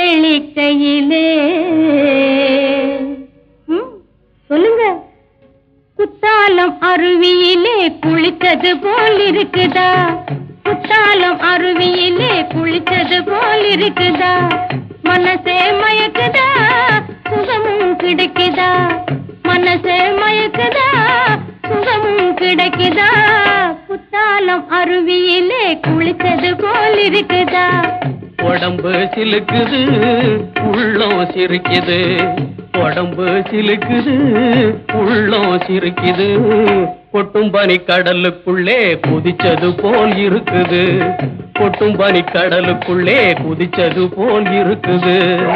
கேளிக்கையிலே ம், சொல்லுங்க குத்தாலம் அருவியிலே குளித்தது போல் இருக்குதா குத்தாலம் அருவியிலே குளித்தது போல் இருக்குதா மனசே மயக்குதா சுகமும் கிடைக்குதா மனசே மயக்குதா சுகமும் கிடைக்குதா குத்தாலம் அருவியிலே குளித்தது போல் இருக்குதா உடம்பு சிலுக்குது உள்ளம் சிரிக்குது உடம்பு சிலுக்குது உள்ளம் சிரிக்குது கொட்டும் பனி கடலுக்குள்ளே குதிச்சது போல் இருக்குது கொட்டும் பனி கடலுக்குள்ளே குதிச்சது போல் இருக்குது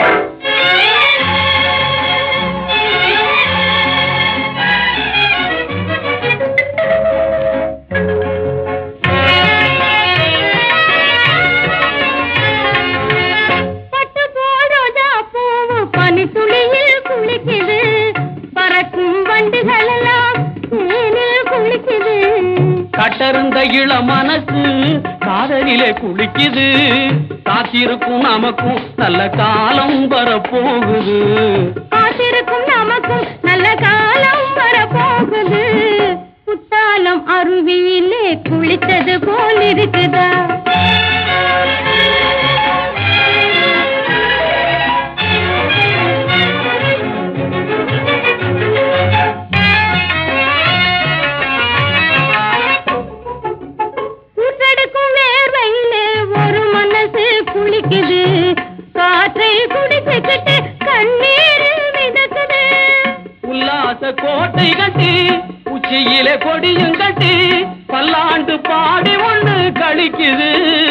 பட்டு போடுதா பூவு பனித்துளியில் குளிக்குது பறக்கும் வண்டுகள் எல்லாம் தேனில் குளிக்குது கட்டருந்த இள மனசு காதலிலே குளிக்குது காத்திருக்கும் நமக்கும் நல்ல காலம் வரப்போகுது காத்திருக்கும் நமக்கும் நல்ல காலம் வரப்போகுது குத்தாலம் அருவியிலே குளித்தது போல் இருக்குதா ஊற்றெடுக்கும் வேர்வையிலே ஒரு மனசு குளிக்குது காற்றை குடிச்சுக்கிட்டு கண்ணீர் மிதக்குது உல்லாச கோட்டை கட்டி உச்சியிலே கொடியும் கட்டி பல்லாண்டு பாடி ஒண்ணு கழிக்குது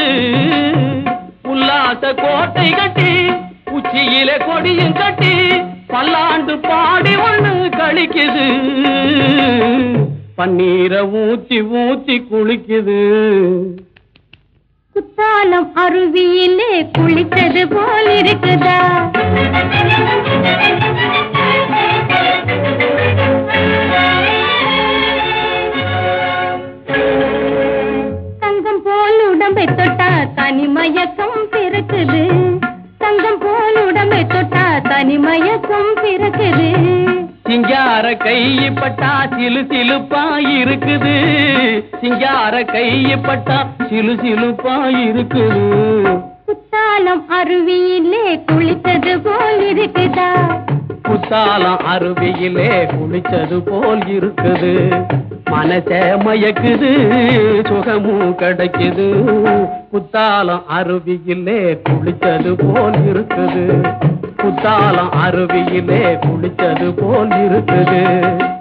உல்லாச கோட்டை கட்டி உச்சியிலே கொடியும் கட்டி பல்லாண்டு பாடி ஒண்ணு கழிக்குது பன்னீரை ஊத்தி ஊத்தி குளிக்குது குத்தாலம் அருவியிலே குளித்தது போல் இருக்குதா தங்கம் போல் உடம்பை தொட்டா தனிமயக்கம் பிறக்குது தங்கம் போல் உடம்பை தொட்டா தனிமயக்கம் பிறக்குது சிங்கார கைப்பட்டா சிலு சிலுப்பா இருக்குது சிங்கார கைப்பட்டா சிலு சிலுப்பா இருக்குது குத்தாலம் அருவியிலே குளித்தது போல் இருக்குதா குத்தாலம் அருவியிலே குளிச்சது போல் இருக்குது மனச மயக்குது சுகமும் கிடைக்குது குத்தாலம் அருவியிலே குளிச்சது போல் இருக்குது குத்தாலம் அருவியிலே குளிச்சது போல் இருக்குது